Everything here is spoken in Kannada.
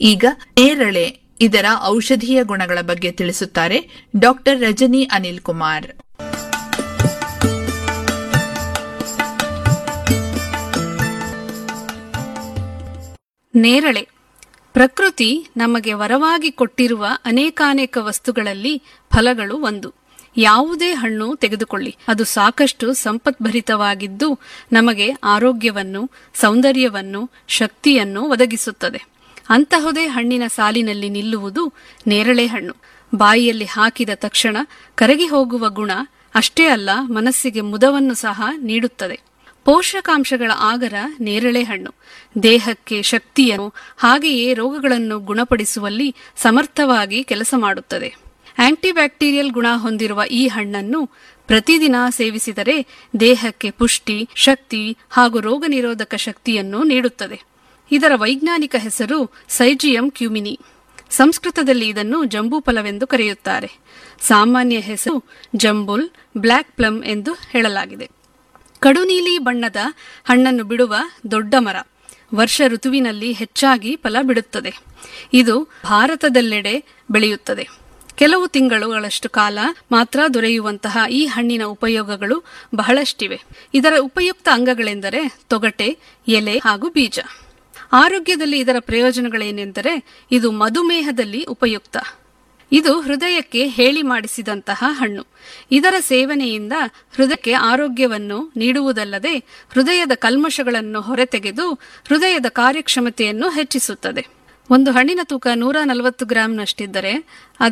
ಈಗ ನೇರಳೆ ಇದರ ಔಷಧೀಯ ಗುಣಗಳ ಬಗ್ಗೆ ತಿಳಿಸುತ್ತಾರೆ ಡಾಕ್ಟರ್ ರಜನಿ ಅನಿಲ್ ಕುಮಾರ್ ನೇರಳೆ ಪ್ರಕೃತಿ ನಮಗೆ ವರವಾಗಿ ಕೊಟ್ಟಿರುವ ಅನೇಕಾನೇಕ ವಸ್ತುಗಳಲ್ಲಿ ಫಲಗಳು ಒಂದು ಯಾವುದೇ ಹಣ್ಣು ತೆಗೆದುಕೊಳ್ಳಿ ಅದು ಸಾಕಷ್ಟು ಸಂಪತ್ಭರಿತವಾಗಿದ್ದು ನಮಗೆ ಆರೋಗ್ಯವನ್ನು ಸೌಂದರ್ಯವನ್ನು ಶಕ್ತಿಯನ್ನು ಒದಗಿಸುತ್ತದೆ ಅಂತಹುದೇ ಹಣ್ಣಿನ ಸಾಲಿನಲ್ಲಿ ನಿಲ್ಲುವುದು ನೇರಳೆ ಹಣ್ಣು ಬಾಯಿಯಲ್ಲಿ ಹಾಕಿದ ತಕ್ಷಣ ಕರಗಿ ಹೋಗುವ ಗುಣ ಅಷ್ಟೇ ಅಲ್ಲ ಮನಸ್ಸಿಗೆ ಮುದವನ್ನು ಸಹ ನೀಡುತ್ತದೆ ಪೋಷಕಾಂಶಗಳ ಆಗರ ನೇರಳೆ ಹಣ್ಣು ದೇಹಕ್ಕೆ ಶಕ್ತಿಯನ್ನು ಹಾಗೆಯೇ ರೋಗಗಳನ್ನು ಗುಣಪಡಿಸುವಲ್ಲಿ ಸಮರ್ಥವಾಗಿ ಕೆಲಸ ಮಾಡುತ್ತದೆ ಆಂಟಿಬ್ಯಾಕ್ಟೀರಿಯಲ್ ಗುಣ ಹೊಂದಿರುವ ಈ ಹಣ್ಣನ್ನು ಪ್ರತಿದಿನ ಸೇವಿಸಿದರೆ ದೇಹಕ್ಕೆ ಪುಷ್ಟಿ ಶಕ್ತಿ ಹಾಗೂ ರೋಗ ನಿರೋಧಕ ಶಕ್ತಿಯನ್ನು ನೀಡುತ್ತದೆ ಇದರ ವೈಜ್ಞಾನಿಕ ಹೆಸರು ಸೈಜಿಯಂ ಕ್ಯೂಮಿನಿ ಸಂಸ್ಕೃತದಲ್ಲಿ ಇದನ್ನು ಜಂಬೂ ಫಲವೆಂದು ಕರೆಯುತ್ತಾರೆ ಸಾಮಾನ್ಯ ಹೆಸರು ಜಂಬುಲ್ ಬ್ಲ್ಯಾಕ್ ಪ್ಲಮ್ ಎಂದು ಹೇಳಲಾಗಿದೆ ಕಡುನೀಲಿ ಬಣ್ಣದ ಹಣ್ಣನ್ನು ಬಿಡುವ ದೊಡ್ಡ ಮರ ವರ್ಷ ಋತುವಿನಲ್ಲಿ ಹೆಚ್ಚಾಗಿ ಫಲ ಬಿಡುತ್ತದೆ ಇದು ಭಾರತದೆಲ್ಲೆಡೆ ಬೆಳೆಯುತ್ತದೆ ಕೆಲವು ತಿಂಗಳುಗಳಷ್ಟು ಕಾಲ ಮಾತ್ರ ದೊರೆಯುವಂತಹ ಈ ಹಣ್ಣಿನ ಉಪಯೋಗಗಳು ಬಹಳಷ್ಟಿವೆ ಇದರ ಉಪಯುಕ್ತ ಅಂಗಗಳೆಂದರೆ ತೊಗಟೆ ಎಲೆ ಹಾಗೂ ಬೀಜ ಆರೋಗ್ಯದಲ್ಲಿ ಇದರ ಪ್ರಯೋಜನಗಳೇನೆಂದರೆ ಇದು ಮಧುಮೇಹದಲ್ಲಿ ಉಪಯುಕ್ತ ಇದು ಹೃದಯಕ್ಕೆ ಹೇಳಿ ಮಾಡಿಸಿದಂತಹ ಹಣ್ಣು ಇದರ ಸೇವನೆಯಿಂದ ಹೃದಯಕ್ಕೆ ಆರೋಗ್ಯವನ್ನು ನೀಡುವುದಲ್ಲದೆ ಹೃದಯದ ಕಲ್ಮಶಗಳನ್ನು ಹೊರತೆಗೆದು ಹೃದಯದ ಕಾರ್ಯಕ್ಷಮತೆಯನ್ನು ಹೆಚ್ಚಿಸುತ್ತದೆ ಒಂದು ಹಣ್ಣಿನ ತೂಕ ನೂರ ನಲವತ್ತು ಗ್ರಾಂನಷ್ಟಿದ್ದರೆ